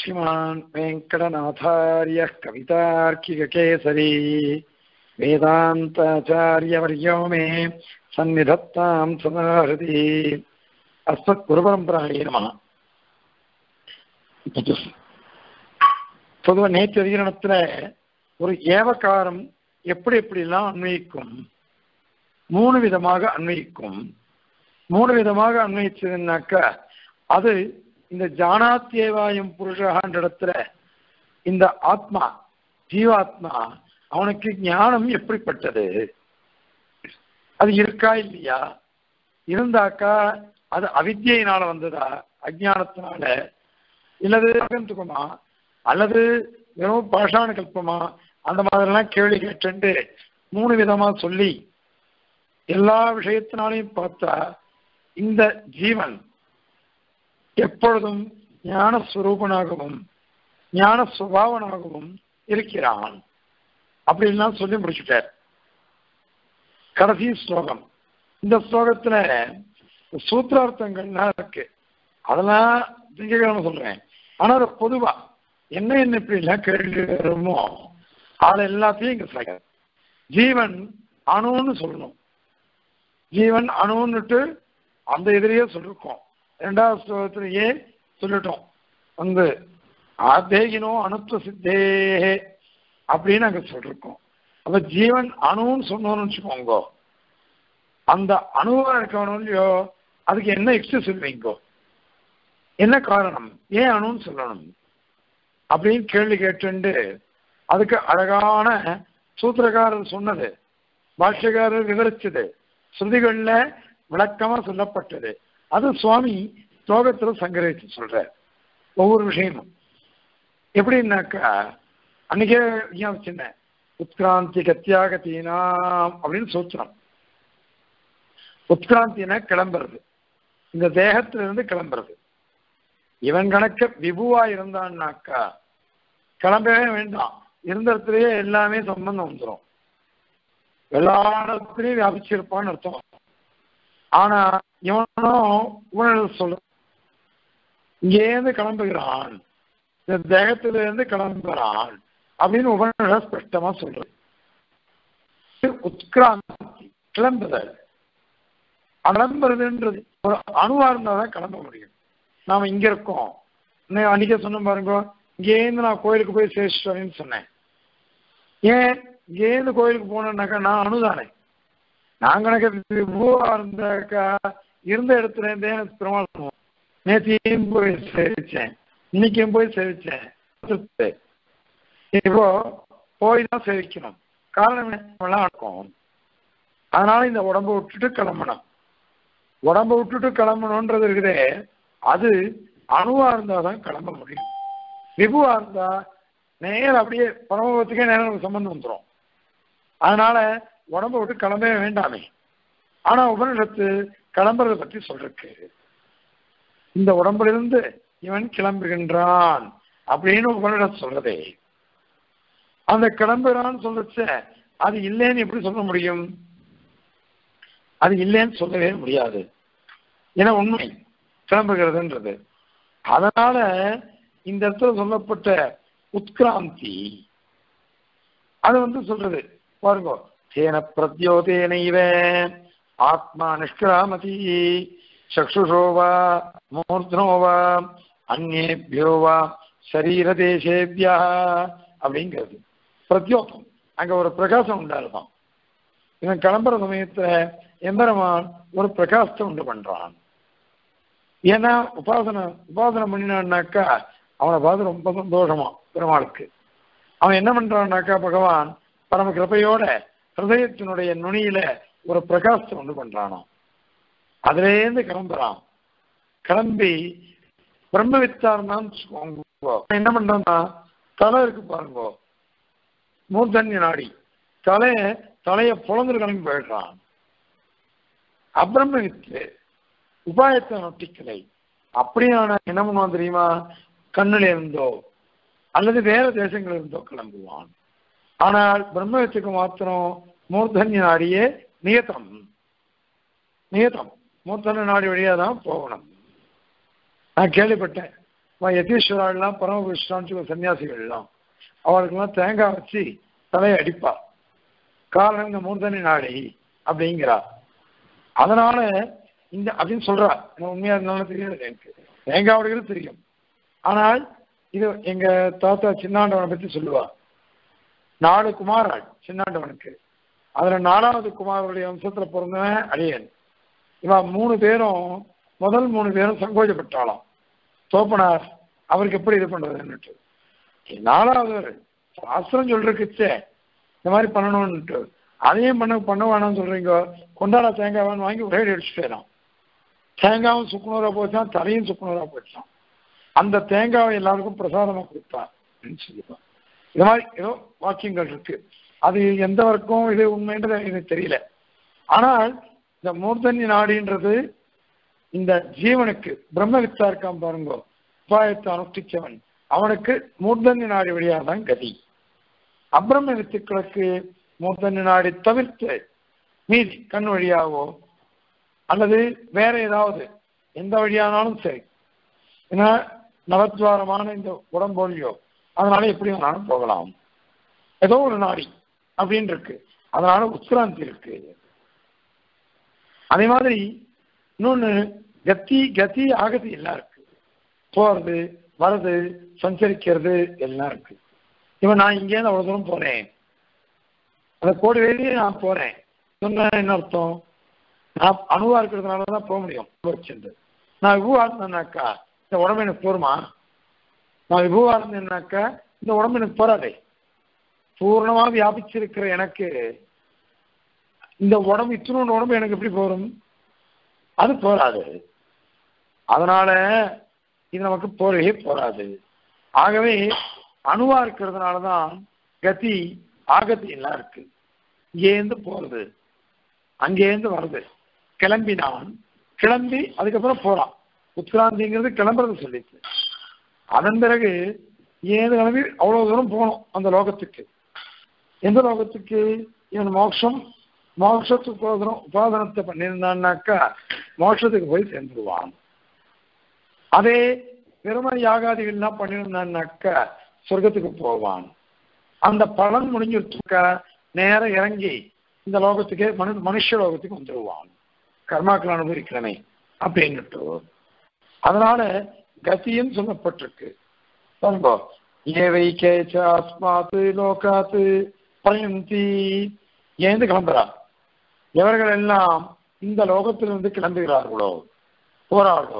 श्रीमान् वेङ्कटनाथार्यः कवितार्किककेसरी वेदान्ताचार्यवर्यो मे सन्निधत्तां सदाहृति अस्मत्குருபரம்பராய நம பொதுவாக நேற்று அதிகரணத்துல ஒரு ஏவகாரம் எப்படி எப்படிலாம் அன்வயிக்கும் மூணு விதமாக அன்வயிக்கும் மூணு விதமாக அன்வயிச்சதுன்னாக்கா அது இந்த ஜானாத்தியவாயம் புருஷகான்ற இடத்துல இந்த ஆத்மா ஜீவாத்மா அவனுக்கு ஞானம் எப்படிப்பட்டது அது இருக்கா இல்லையா இருந்தாக்கா அது அவித்தியினால வந்ததா அஜானத்தினால இல்லது அகந்துக்குமா அல்லது வெறும் பாஷாண கல்பமா அந்த மாதிரிலாம் கேள்வி கேட்டு மூணு விதமா சொல்லி எல்லா விஷயத்தினாலையும் பார்த்தா இந்த ஜீவன் எப்பொழுதும் ஞானஸ்வரூபனாகவும் ஞான சுபாவனாகவும் இருக்கிறான் அப்படின்லாம் சொல்லி முடிச்சுட்டார் கடைசி ஸ்லோகம் இந்த ஸ்லோகத்துல சூத்திரார்த்தங்கள்லாம் இருக்கு அதெல்லாம் திங்கக்கிழமை சொல்றேன் ஆனா அது பொதுவா என்ன என்ன இப்படி எல்லாம் கேள்வி வருமோ அதை எல்லாத்தையும் இங்க சொல்ல ஜீவன் அணுன்னு சொல்லணும் ஜீவன் அணுன்னுட்டு அந்த இதுலயே சொல்லிருக்கோம் ரெண்டாவது ஸ்லோகத்திலேயே சொல்லிட்டோம் வந்து ஆதேகினோ அணுத்துவ சித்தே அப்படின்னு அங்க சொல்லிருக்கோம் அப்ப ஜீவன் அணுன்னு சொன்னோம்னு வச்சுக்கோங்க அந்த அணுவா இருக்கணும் இல்லையோ அதுக்கு என்ன எக்ஸஸ் சொல்வீங்கோ என்ன காரணம் ஏன் அணுன்னு சொல்லணும் அப்படின்னு கேள்வி கேட்டு அதுக்கு அழகான சூத்திரக்காரர் சொன்னது பாஷ்யக்காரர் விவரிச்சது ஸ்ருதிகள்ல விளக்கமா சொல்லப்பட்டது அது சுவாமி ஸ்லோகத்துல சங்கரிச்சு சொல்ற ஒவ்வொரு விஷயமும் எப்படின்னாக்கா அன்னைக்கே சின்ன உத்கிராந்தி கத்தியாகத்தீனாம் அப்படின்னு சூத்திரம் உத்கிராந்தினா கிளம்புறது இந்த தேகத்துல இருந்து கிளம்புறது இவன் கணக்க விபுவா இருந்தான்னாக்கா கிளம்பவே வேண்டாம் இருந்த இடத்துலயே எல்லாமே சம்பந்தம் வந்துடும் எல்லா இடத்துலயும் வியாபிச்சிருப்பான்னு அர்த்தம் ஆனா இவனும் உணர்வு சொல்ல இங்கேருந்து கிளம்புகிறான் இந்த தேகத்தில இருந்து கிளம்புகிறான் அப்படின்னு உபநிட ஸ்பஷ்டமா சொல்றது உத்கிராந்தி கிளம்புதல் கிளம்புறதுன்றது ஒரு அணுவா இருந்தாதான் கிளம்ப முடியும் நாம இங்க இருக்கோம் அன்னைக்கே சொன்ன பாருங்க இங்கேருந்து நான் கோயிலுக்கு போய் சேஷிட்டேன்னு சொன்னேன் ஏன் இங்கேருந்து கோயிலுக்கு போனேன்னாக்கா நான் அணுதானே நான் கணக்கு விபூவா இருந்தாக்கா இருந்த இடத்துல இருந்தே எனக்கு பெருமாள் நேற்றையும் போய் சேவிச்சேன் இன்னைக்கும் போய் சேவிச்சேன் இப்போ போய் தான் சேவிக்கணும் காரணம் என்ன இருக்கும் அதனால இந்த உடம்ப விட்டுட்டு கிளம்பணும் உடம்ப விட்டுட்டு கிளம்பணுன்றது இருக்குதே அது அணுவா இருந்தா தான் கிளம்ப முடியும் விபுவா இருந்தா நேரம் அப்படியே பரமபத்துக்கே நேரம் சம்பந்தம் வந்துடும் அதனால உடம்ப விட்டு கிளம்பவே வேண்டாமே ஆனா உபனிடத்து கிளம்புறதை பத்தி சொல்றக்கு இந்த உடம்பிலிருந்து இவன் கிளம்புகின்றான் அப்படின்னு உபனிடம் சொல்றதே அந்த கிளம்புறான்னு சொல்றச்ச அது இல்லைன்னு எப்படி சொல்ல முடியும் அது இல்லைன்னு சொல்லவே முடியாது ஏன்னா உண்மை கிளம்புகிறதுன்றது அதனால இந்த இடத்துல சொல்லப்பட்ட உத்கிராந்தி அது வந்து சொல்றது பாருங்க தேன பிரத்யோதேனைவ ஆத்மா நிஷ்கிராமதி சக்ஷுஷோவா மூர்தனோவா அந்நேபியோவா சரீர தேசேபியா அப்படிங்கிறது பிரத்யோகம் அங்க ஒரு பிரகாசம் உண்டாருதான் இவன் கிளம்புற சமயத்துல எம்பெருமான் ஒரு பிரகாசத்தை உண்டு பண்றான் ஏன்னா உபாசனை உபாசனை பண்ணினான்னாக்கா அவனை பார்த்து ரொம்ப சந்தோஷமா பெருமாளுக்கு அவன் என்ன பண்றான்னாக்கா பகவான் பரம கிருப்பையோட ஹிருதயத்தினுடைய நுனியில ஒரு பிரகாசத்தை உண்டு பண்றானோ அதுலேருந்து கிளம்புறான் கிளம்பி பிரம்ம வித்தார்னான்னு என்ன பண்றான்னா தலை இருக்கு பாருங்க மூர்தன்ய நாடி தலைய தலைய புலந்து கிளம்பி போயிடுறான் அப்பிரம்ம வித்து உபாயத்தை நொட்டிக்கலை அப்படியான என்ன பண்ணுவான் தெரியுமா கண்ணில் இருந்தோ அல்லது வேற தேசங்கள் இருந்தோ கிளம்புவான் ஆனால் பிரம்மவித்துக்கு மாத்திரம் மூர்தன்ய நாடியே நியத்தம் நியத்தம் மூர்த்தன நாடி வழியா தான் போகணும் நான் கேள்விப்பட்டேன் யதீஸ்வராலாம் பரமபுருஷான்னு சன்னியாசிகள்லாம் அவளுக்கெல்லாம் தேங்காய் வச்சு தலையை அடிப்பா காரணம் இந்த மூர்தனி நாடி அப்படிங்கிறா அதனால இந்த அப்படின்னு சொல்றா எனக்கு உண்மையா இருந்தாலும் தெரியாது எனக்கு தேங்காய் உடைகிறது தெரியும் ஆனால் இது எங்க தாத்தா சின்னாண்டவனை பத்தி சொல்லுவா நாலு குமாராள் சின்னாண்டவனுக்கு அதுல நாலாவது குமாரனுடைய வம்சத்துல பிறந்தவன் அடியன் இவன் மூணு பேரும் முதல் மூணு பேரும் சங்கோஜப்பட்டாளாம் தோப்பனார் அவருக்கு எப்படி இது பண்றதுன்னுட்டு நாலாவது சாஸ்திரம் சொல்றதுக்குச்சே இந்த மாதிரி பண்ணணும்னுட்டு அதையும் பண்ண பண்ண வேணாம்னு சொல்றீங்க கொண்டாட தேங்காய் வாங்கி ஒரே அடிச்சுட்டு போயிடும் தேங்காயும் சுக்குநூறா போச்சான் தலையும் சுக்குநூறா போச்சான் அந்த தேங்காவை எல்லாருக்கும் பிரசாதமா கொடுத்தான் அப்படின்னு சொல்லிப்பான் இது மாதிரி ஏதோ வாக்கியங்கள் இருக்கு அது எந்த வரைக்கும் இது உண்மைன்றது எனக்கு தெரியல ஆனால் இந்த மூர்த்தனி நாடின்றது இந்த ஜீவனுக்கு பிரம்மவித்தா இருக்கான் பாருங்க உபாயத்தை அனுஷ்டிச்சவன் அவனுக்கு மூர்த்தனி நாடி வழியாக தான் கதி அப்பிரம வித்துக்களுக்கு மூர்த்தனி நாடி தவிர்த்து மீதி கண் வழியாவோ அல்லது வேற ஏதாவது எந்த வழியானாலும் சரி ஏன்னா நவத்வாரமான இந்த உடம்போலியோ அதனால எப்படி வேணாலும் போகலாம் ஏதோ ஒரு நாடி அப்படின்னு இருக்கு அதனால உத்கிராந்தி இருக்கு அதே மாதிரி இன்னொன்னு கத்தி கத்தி ஆகதி எல்லாம் இருக்கு போறது வர்றது சஞ்சரிக்கிறது எல்லாம் இருக்கு இவன் நான் இங்கேருந்து அவ்வளவு தூரம் போறேன் அந்த கோடி வெளியே நான் போறேன் சொன்ன என்ன அர்த்தம் நான் அணுவா இருக்கிறதுனால தான் போக முடியும் சென்று நான் விபுவா இருந்தேன்னாக்கா இந்த உடம்பு எனக்கு போருமா நான் விபுவா இருந்தேன்னாக்கா இந்த உடம்பு எனக்கு போறாதே பூர்ணமா வியாபிச்சிருக்கிற எனக்கு இந்த உடம்பு இத்தினோட உடம்பு எனக்கு எப்படி போரும் அது போராது அதனால இது நமக்கு போரவே போராது ஆகவே அணுவா இருக்கிறதுனால தான் கதி ஆகத்தி எல்லாம் இருக்கு இங்கேருந்து போறது அங்கேருந்து வருது கிளம்பினான் கிளம்பி அதுக்கப்புறம் போறான் உத்கிராந்திங்கிறது கிளம்புறது சொல்லிச்சு அதன் பிறகு ஏது கிளம்பி அவ்வளவு தூரம் போகணும் அந்த லோகத்துக்கு எந்த லோகத்துக்கு இவன் மோட்சம் மோட்சத்துக்கு உபாதனம் உபாதனத்தை பண்ணியிருந்தான்னாக்கா மோட்சத்துக்கு போய் சேர்ந்துருவான் அதே பெருமை யாகாதிகள்லாம் பண்ணியிருந்தான்னாக்கா சொர்க்கத்துக்கு போவான் அந்த பலன் முடிஞ்சிருச்சுக்கா நேரம் இறங்கி இந்த லோகத்துக்கே மனு மனுஷ லோகத்துக்கு வந்துடுவான் கர்மாக்கள் அனுபவிக்கிறனே அப்படின்னுட்டு அதனால கத்தியும் சொல்லப்பட்டிருக்கு பாருங்க ஏவை கேச்ச அஸ்மாத்து லோகாத்து பயந்தி ஏந்து கிளம்புறா எவர்கள் எல்லாம் இந்த லோகத்திலிருந்து கிளம்புகிறார்களோ போறார்களோ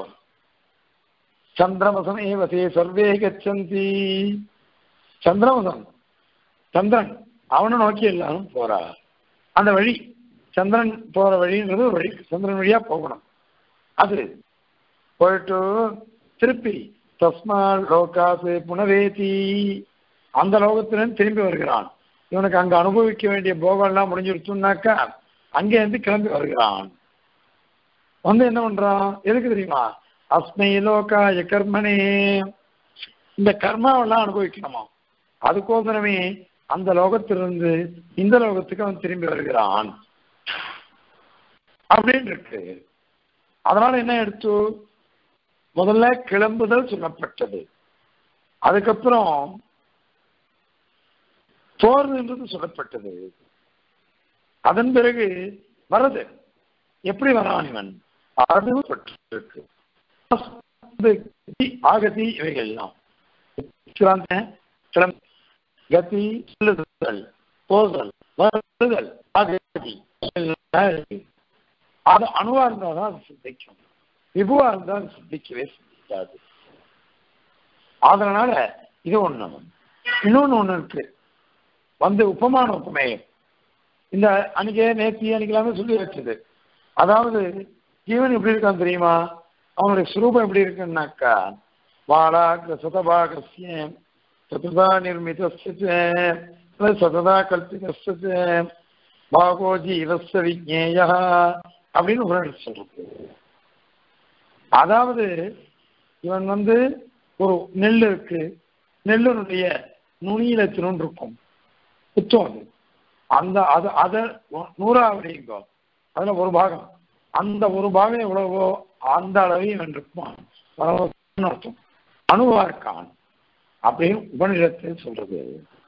சந்திரமசம் ஏவசே சர்வே கச்சந்தி சந்திரமசம் சந்திரன் அவனை நோக்கி எல்லாரும் போறா அந்த வழி சந்திரன் போற வழின்றது ஒரு வழி சந்திரன் வழியா போகணும் அது போயிட்டு திருப்பி தஸ்மா லோகாசு புனவேதி அந்த லோகத்திலிருந்து திரும்பி வருகிறான் இவனுக்கு அங்க அனுபவிக்க வேண்டிய போகம் எல்லாம் முடிஞ்சிருச்சுனாக்கா அங்கே இருந்து கிளம்பி வருகிறான் வந்து என்ன பண்றான் எதுக்கு தெரியுமா அஸ்மை லோகாய கர்மனே இந்த கர்மாவெல்லாம் அனுபவிக்கணுமா அதுக்கோசரமே அந்த லோகத்திலிருந்து இந்த லோகத்துக்கு அவன் திரும்பி வருகிறான் அப்படின்னு இருக்கு அதனால என்ன எடுத்து முதல்ல கிளம்புதல் சொல்லப்பட்டது அதுக்கப்புறம் போறதுன்றது சொல்லப்பட்டது அதன் பிறகு வரது எப்படி வரான் இவன் அறிவுப்பட்டிருக்கு ஆகதி இவைகள் எல்லாம் கிளம்ப கதி செல்லுதல் போதல் வருதல் ஆகதி அது அணுவா இருந்தால் தான் அது சித்திக்கும் விபுவா இருந்தால் அது சித்திக்கவே சித்திக்காது அதனால இது ஒண்ணு இன்னொன்னு ஒண்ணு இருக்கு வந்து உப்பமான உப்பமேயம் இந்த அன்னைக்கே நேத்தி அன்னைக்கெல்லாமே சொல்லி வச்சது அதாவது ஜீவன் எப்படி இருக்கான் தெரியுமா அவனுடைய சுரூபம் எப்படி இருக்குன்னாக்கா பாலாக சதபாகசியம் சததா நிர்மிதஸ்ய சததா கல்பிதஸ்ய பாகோ ஜீவஸ்ய விஜேய அப்படின்னு ஒரு சொல்றது அதாவது இவன் வந்து ஒரு நெல் இருக்கு நெல்லுனுடைய நுனியில திருண்டு இருக்கும் குத்தம் அது அந்த அது அதை நூறாவடிங்கோ அதுல ஒரு பாகம் அந்த ஒரு பாகம் எவ்வளவோ அந்த அளவையும் இவன் இருப்பான் அர்த்தம் அணுவா இருக்கான் அப்படின்னு உபநிஷத்து சொல்றது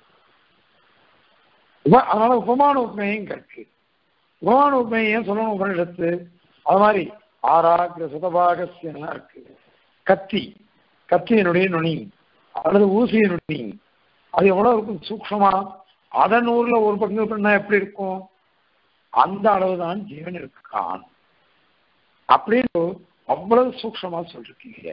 உப அதனால உபமான உண்மையும் இருக்கு உபமான உண்மையை ஏன் சொல்லணும் உபநிஷத்து அது மாதிரி ஆராகிர சுதபாகசியெல்லாம் இருக்கு கத்தி கத்தியினுடைய நுனி அல்லது ஊசியின் நுனி அது எவ்வளவு இருக்கும் சூக்ஷமா அதன் ஊர்ல ஒரு பங்கு பண்ணா எப்படி இருக்கும் அந்த அளவுதான் ஜீவன் இருக்கான் அப்படின்னு அவ்வளவு சூக்ஷமா சொல்லிருக்கீங்க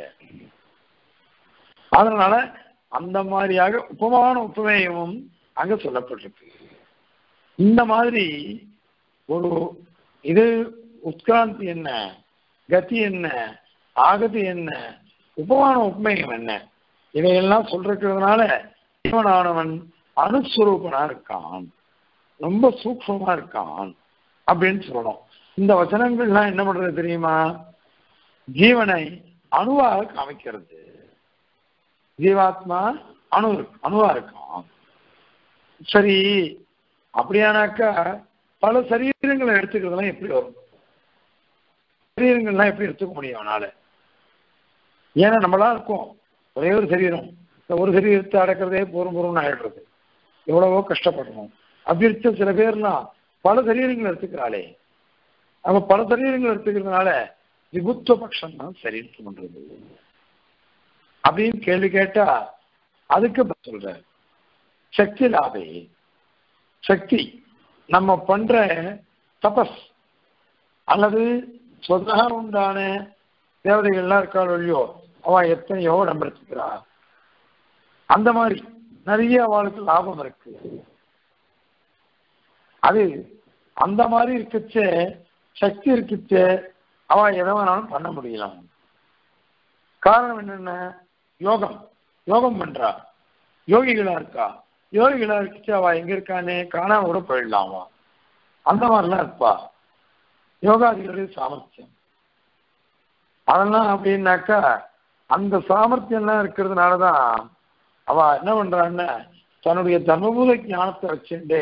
அதனால அந்த மாதிரியாக உபமான உபமேயமும் அங்க சொல்லப்பட்டிருக்கு இந்த மாதிரி ஒரு இது உட்கிராந்தி என்ன கதி என்ன ஆகதி என்ன உபமான உண்மையம் என்ன இதையெல்லாம் சொல்றதுனால ஜீவனானவன் அனுஸ்வரூபனா இருக்கான் ரொம்ப சூக்ஷமா இருக்கான் அப்படின்னு சொல்லணும் இந்த வசனங்கள்லாம் என்ன பண்றது தெரியுமா ஜீவனை அணுவாக காமிக்கிறது ஜீவாத்மா அணு அணுவா இருக்கான் சரி அப்படியானாக்கா பல சரீரங்களை எடுத்துக்கிறதுலாம் எப்படி வரும் சரீரங்கள்லாம் எப்படி எடுத்துக்க முடியும் அவனால ஏன்னா நம்மளா இருக்கோம் ஒரே ஒரு சரீரம் இந்த ஒரு சரீரத்தை அடக்கிறதே போரும் போரும் ஆயிடுறது எவ்வளவோ கஷ்டப்படணும் அப்படி இருக்க சில பேர்லாம் பல சரீரங்கள் எடுத்துக்கிறாளே அவ பல சரீரங்கள் எடுத்துக்கிறதுனால விபுத்துவ பட்சம் தான் சரின்னு பண்றது அப்படின்னு கேள்வி கேட்டா அதுக்கு சொல்ற சக்தி லாபே சக்தி நம்ம பண்ற தபஸ் அல்லது சொந்தக உண்டான தேவதைகள்லாம் இருக்காள் இல்லையோ அவ எத்தனையோ நம்பிருக்கிறா அந்த மாதிரி நிறைய அவளுக்கு லாபம் இருக்கு அது அந்த மாதிரி இருக்குச்ச சக்தி இருக்குச்ச அவ எதை வேணாலும் பண்ண முடியலாம் காரணம் என்னென்ன யோகம் யோகம் பண்றா யோகிகளா இருக்கா யோகிகளா இருக்குச்சு அவ எங்க இருக்கானே காணாம கூட போயிடலாம் அவ அந்த மாதிரிலாம் இருப்பா யோகாதிகளுடைய சாமர்த்தியம் அதெல்லாம் அப்படின்னாக்கா அந்த சாமர்த்தியம்லாம் இருக்கிறதுனாலதான் அவ என்ன பண்றான்னா தன்னுடைய தர்மபூத ஞானத்தை வச்சுட்டு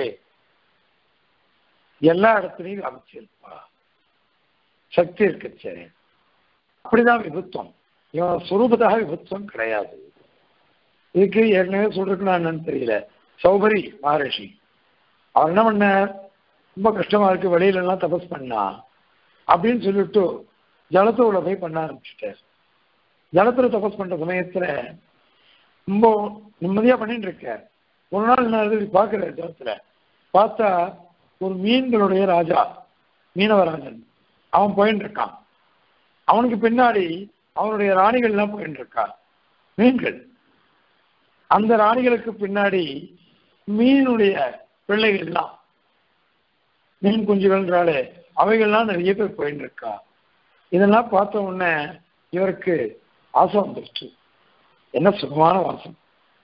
எல்லா இடத்துலையும் அமைச்சிருப்பா சக்தி இருக்குச்சு அப்படிதான் விபுத்தம் இவன் சுரூபத்தாக விபுத்தம் கிடையாது இதுக்கு ஏற்கனவே சொல்றதுக்கு என்னன்னு தெரியல சௌபரி மகரிஷி அவர் என்ன பண்ண ரொம்ப கஷ்டமா இருக்கு வெளியில எல்லாம் தபஸ் பண்ணா அப்படின்னு சொல்லிட்டு ஜலத்தோட போய் பண்ண ஆரம்பிச்சுட்டார் ஜலத்துல தபஸ் பண்ற சமயத்துல ரொம்ப நிம்மதியா பண்ணிட்டு இருக்கார் ஒரு நாள் என்ன ஆகுது, பாக்குறாரு ஜலத்துல பார்த்தா ஒரு மீன்களுடைய ராஜா மீனவராஜன் அவன் போயின்னு இருக்கான் அவனுக்கு பின்னாடி அவனுடைய ராணிகள் எல்லாம் போயின்னு இருக்கா மீன்கள் அந்த ராணிகளுக்கு பின்னாடி மீனுடைய பிள்ளைகள் எல்லாம் மீன் குஞ்சுகள்ன்றாலே அவைகள்லாம் நிறைய பேர் போயின்னு இருக்கா இதெல்லாம் பார்த்த உடனே இவருக்கு ஆசை வந்துருச்சு என்ன சுகமான வாசம்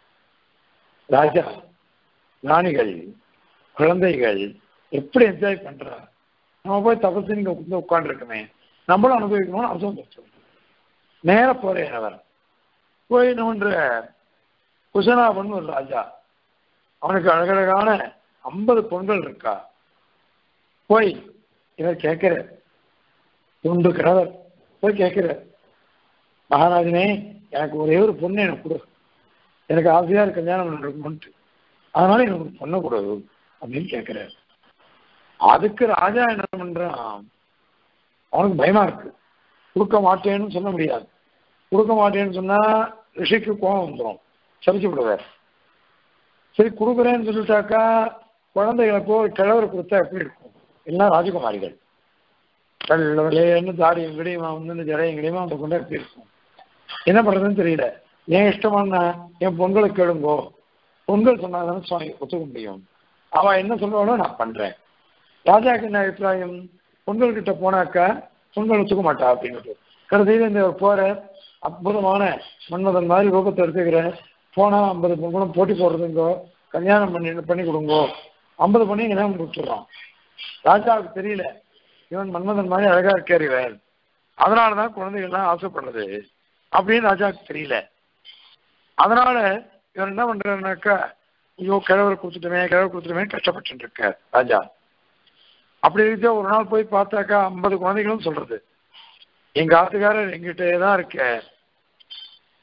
ராஜா ராணிகள் குழந்தைகள் எப்படி என்ஜாய் பண்றா நம்ம போய் தபசு நீங்க வந்து உட்காந்துருக்கோமே நம்மளும் அனுபவிக்கணும்னு அவசரம் வந்துருச்சு நேர போறேன் அவர் போய் நம்மன்ற குசனாபன் ஒரு ராஜா அவனுக்கு அழகழகான ஐம்பது பொண்கள் இருக்கா போய் இவர் கேட்கிறார் துண்டு கிழவர் போய் கேட்கிறார் மகாராஜனே எனக்கு ஒரே ஒரு பொண்ணு எனக்கு கொடு எனக்கு ஆசையா இருக்கு கல்யாணம் பண்ணணும்ட்டு அதனால எனக்கு ஒரு பொண்ணை கொடு அப்படின்னு கேட்கிறார் அதுக்கு ராஜா என்ன பண்றான் அவனுக்கு பயமா இருக்கு கொடுக்க மாட்டேன்னு சொல்ல முடியாது கொடுக்க மாட்டேன்னு சொன்னா ரிஷிக்கு கோபம் வந்துடும் சரிச்சு விடுவார் சரி கொடுக்குறேன்னு சொல்லிட்டாக்கா குழந்தைகளுக்கோ கிழவர் கொடுத்தா எப்படி இருக்கும் எல்லாம் ராஜகுமாரிகள் வெள்ளவளேன்னு தாடியும் கிடியுமா வந்து ஜடையும் கிடியுமா அந்த கொண்டா எப்படி இருக்கும் என்ன பண்றதுன்னு தெரியல ஏன் இஷ்டமான என் பொங்கலை கேளுங்கோ பொங்கல் சொன்னாதானே சுவாமி ஒத்துக்க முடியும் அவ என்ன சொல்றாளோ நான் பண்றேன் ராஜாக்கு என்ன அபிப்பிராயம் பொங்கல் கிட்ட போனாக்கா பொங்கல் ஒத்துக்க மாட்டா அப்படின்னு கடைசியில் இந்த போற அற்புதமான மன்மதன் மாதிரி ரூபத்தை எடுத்துக்கிற போனா ஐம்பது பொங்கலும் போட்டி போடுறதுங்கோ கல்யாணம் பண்ணி பண்ணி கொடுங்கோ ஐம்பது பண்ணி கல்யாணம் கொடுத்துட்றான் ராஜாவுக்கு தெரியல இவன் மன்மதன் மாதிரி அழகா இருக்கார் இவன் அதனாலதான் குழந்தைகள்லாம் ஆசைப்படுறது அப்படின்னு ராஜாவுக்கு தெரியல அதனால இவன் என்ன பண்றாருனாக்கா ஐயோ கிழவர் கொடுத்துட்டுமே கிழவர் கொடுத்துட்டுமே கஷ்டப்பட்டு இருக்கார் ராஜா அப்படி இருக்க ஒரு நாள் போய் பார்த்தாக்கா ஐம்பது குழந்தைகளும் சொல்றது எங்க ஆத்துக்காரர் எங்கிட்டே தான் இருக்க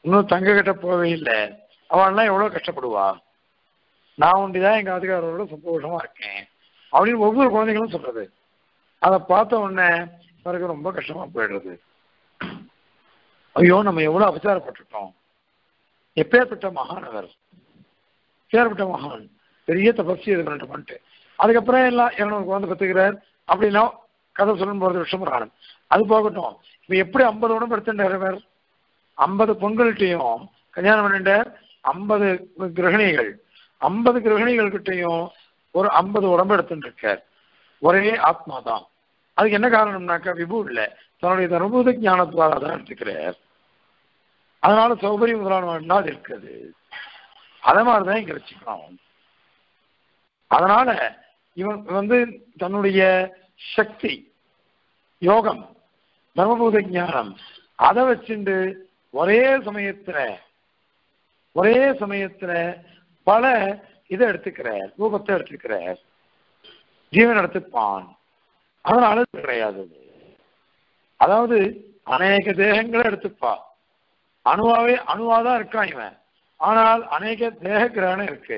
இன்னும் தங்க கிட்ட போகவே இல்லை அவன்லாம் எவ்வளவு கஷ்டப்படுவா நான் ஒண்டிதான் எங்க அதிகாரோட சந்தோஷமா இருக்கேன் அப்படின்னு ஒவ்வொரு குழந்தைகளும் சொல்றது அதை பார்த்த உடனே பிறகு ரொம்ப கஷ்டமா போயிடுறது ஐயோ நம்ம எவ்வளவு அபச்சாரப்பட்டுட்டோம் எப்பேற்பட்ட மகான் அவர் எப்பேற்பட்ட மகான் பெரிய தபஸ்தி இது பண்ணிட்டு பண்ணிட்டு அதுக்கப்புறம் எல்லாம் இருநூறு குழந்தை பத்துக்கிறார் அப்படின்னா கதை சொல்லும் போறது விஷமராணம் அது போகட்டும் இப்ப எப்படி ஐம்பது உடம்பு எடுத்துட்டார் ஐம்பது பொண்கள்கிட்டையும் கல்யாணம் பண்ணிட்ட ஐம்பது கிரகணிகள் ஐம்பது கிரகணிகள் கிட்டையும் ஒரு ஐம்பது உடம்பு எடுத்துட்டு இருக்கார் ஒரே ஆத்மா தான் அதுக்கு என்ன காரணம்னாக்கா விபு இல்லை தன்னுடைய தர்மபூத ஞானத்தால தான் எடுத்துக்கிறார் அதனால சௌகரியம் முதலான அது இருக்குது அதை மாதிரிதான் இங்க வச்சுக்கணும் அதனால இவன் வந்து தன்னுடைய சக்தி யோகம் தர்மபூத ஞானம் அதை வச்சுண்டு ஒரே சமயத்துல ஒரே சமயத்துல பல இதை எடுத்துக்கிறார் ரூபத்தை எடுத்துக்கிறார் ஜீவன் எடுத்துப்பான் அதனால இது கிடையாது அதாவது அநேக தேகங்களை எடுத்துப்பா அணுவாவே அணுவாதான் இருக்கான் இவன் ஆனால் அநேக தேக கிரகணம் இருக்கு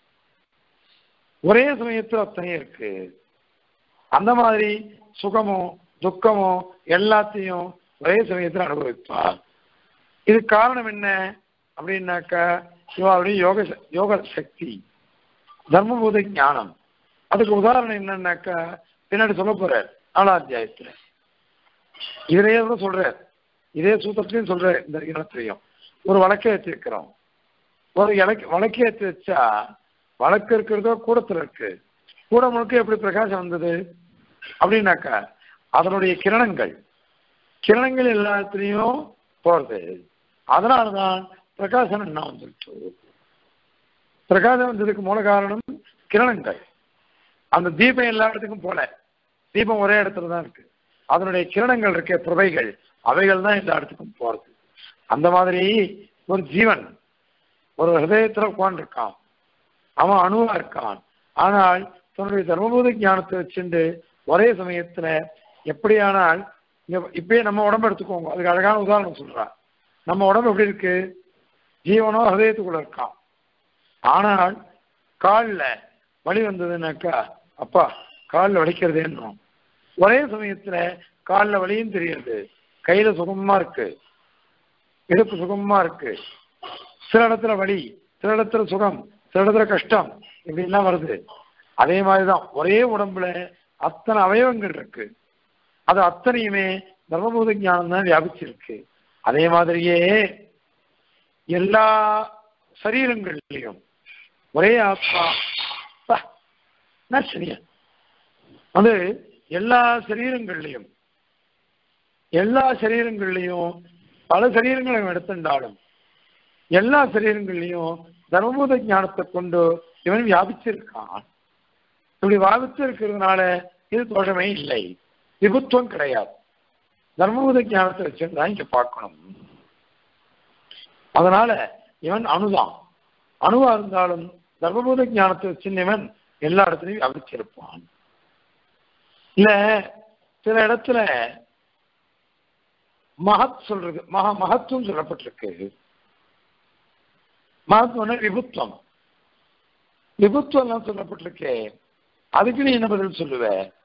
ஒரே சமயத்தில் அத்தனை இருக்கு அந்த மாதிரி சுகமோ துக்கமோ எல்லாத்தையும் ஒரே சமயத்தில் அனுபவிப்பார் இது காரணம் என்ன அப்படின்னாக்கா இவாவுடைய யோக ச- யோக சக்தி தர்மபூத ஞானம் அதுக்கு உதாரணம் என்னன்னாக்கா பின்னாடி சொல்ல போறார் நாலாம் அத்தியாயத்துல இதிலேயே கூட சொல்றார் இதே சூத்திரத்திலையும் சொல்ற இந்த இடத்துலையும் ஒரு வழக்கை வச்சிருக்கிறோம் ஒரு இலக்கு வழக்கை ஏற்றி வச்சா வழக்கு இருக்கிறதோ கூடத்துல இருக்கு கூட முழுக்க எப்படி பிரகாசம் வந்தது அப்படின்னாக்கா அதனுடைய கிரணங்கள் கிரணங்கள் எல்லாத்துலேயும் போறது அதனாலதான் பிரகாசம் என்ன வந்துருச்சு பிரகாசம் வந்ததுக்கு மூல காரணம் கிரணங்கள் அந்த தீபம் எல்லா இடத்துக்கும் போல தீபம் ஒரே இடத்துல தான் இருக்கு அதனுடைய கிரணங்கள் இருக்க பிரபைகள் அவைகள் தான் எல்லா இடத்துக்கும் போறது அந்த மாதிரி ஒரு ஜீவன் ஒரு ஹிருதயத்துல உட்காந்துருக்கான் அவன் அணுவா இருக்கான் ஆனால் தன்னுடைய தர்மபூத ஞானத்தை வச்சுண்டு ஒரே சமயத்துல எப்படியானால் இங்க இப்பயே நம்ம உடம்பு எடுத்துக்கோங்க அதுக்கு அழகான உதாரணம் சொல்றான் நம்ம உடம்பு எப்படி இருக்கு ஜீவனோ ஹதயத்துக்குள்ள இருக்கான் ஆனால் காலில் வலி வந்ததுன்னாக்கா அப்பா காலில் வலிக்கிறதேன்றோம் ஒரே சமயத்துல காலில் வலியும் தெரியுது கையில சுகமா இருக்கு இடுப்பு சுகமா இருக்கு சில இடத்துல வலி சில இடத்துல சுகம் சில இடத்துல கஷ்டம் இப்படிலாம் வருது அதே மாதிரிதான் ஒரே உடம்புல அத்தனை அவயவங்கள் இருக்கு அது அத்தனையுமே தர்மபூத ஞானம் தான் வியாபிச்சிருக்கு அதே மாதிரியே எல்லா சரீரங்கள்லையும் ஒரே ஆத்மா பா, என்ன சரியா அது எல்லா சரீரங்கள்லையும் எல்லா சரீரங்கள்லையும் பல சரீரங்களை அவன் எடுத்துட்டாலும் எல்லா சரீரங்கள்லையும் தர்மபூத ஞானத்தை கொண்டு இவன் வியாபிச்சிருக்கான் இப்படி வியாபித்து இருக்கிறதுனால இது தோஷமே இல்லை விபுத்துவம் கிடையாது தர்மபூத ஞானத்தை வச்சுதான் இங்க பார்க்கணும் அதனால இவன் அணுதான் அணுவா இருந்தாலும் தர்மபூத ஞானத்தை வச்சிருந்தவன் எல்லா இடத்துலையும் வியாபிச்சிருப்பான் இல்ல சில இடத்துல மகத் சொல்றது மகா மகத்துவம் சொல்லப்பட்டிருக்கு மகத்துவம்னா விபுத்துவம் விபுத்துவம் சொல்லப்பட்டிருக்கே அதுக்கு நீ என்ன பதில் சொல்லுவ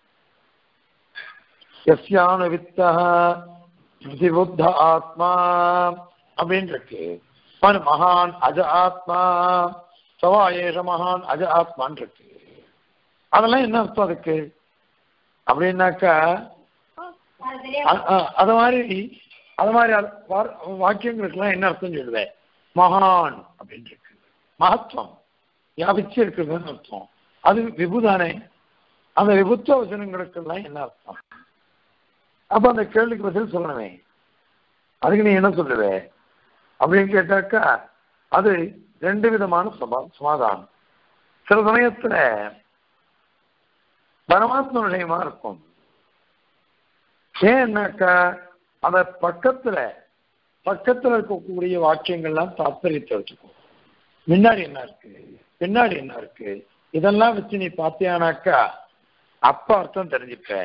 எஸ்யான வித்தா விபுத்த ஆத்மா அப்படின்னு இருக்கு மனு மகான் அஜ ஆத்மா சவாயேஷ மகான் அஜ ஆத்மான் இருக்கு அதெல்லாம் என்ன அர்த்தம் அதுக்கு அப்படின்னாக்கா அ- அ- அது மாதிரி அது மாதிரி அது வா- வாக்கியங்களுக்கெல்லாம் என்ன அர்த்தம் சொல்லுவேன் மகான் அப்படின்னு இருக்கு மகத்துவம் வியாபிச்சு இருக்கிறதுன்னு அர்த்தம் அது விபுதானே அந்த விபுத்துவ வசனங்களுக்கெல்லாம் என்ன அர்த்தம் அப்ப அந்த கேள்விக்கு பதில் சொல்லணுமே அதுக்கு நீ என்ன சொல்லுவ அப்படின்னு கேட்டாக்கா அது ரெண்டு விதமான சமா சமாதானம் சில சமயத்துல பரமாத்ம நிலையமா இருக்கும் ஏன்னாக்கா அந்த பக்கத்துல பக்கத்துல இருக்கக்கூடிய வாக்கியங்கள்லாம் தாத்பரியத்தை வச்சுக்கும் முன்னாடி என்ன இருக்கு பின்னாடி என்ன இருக்கு இதெல்லாம் வச்சு நீ பார்த்தியானாக்கா அப்ப அர்த்தம் தெரிஞ்சுப்ப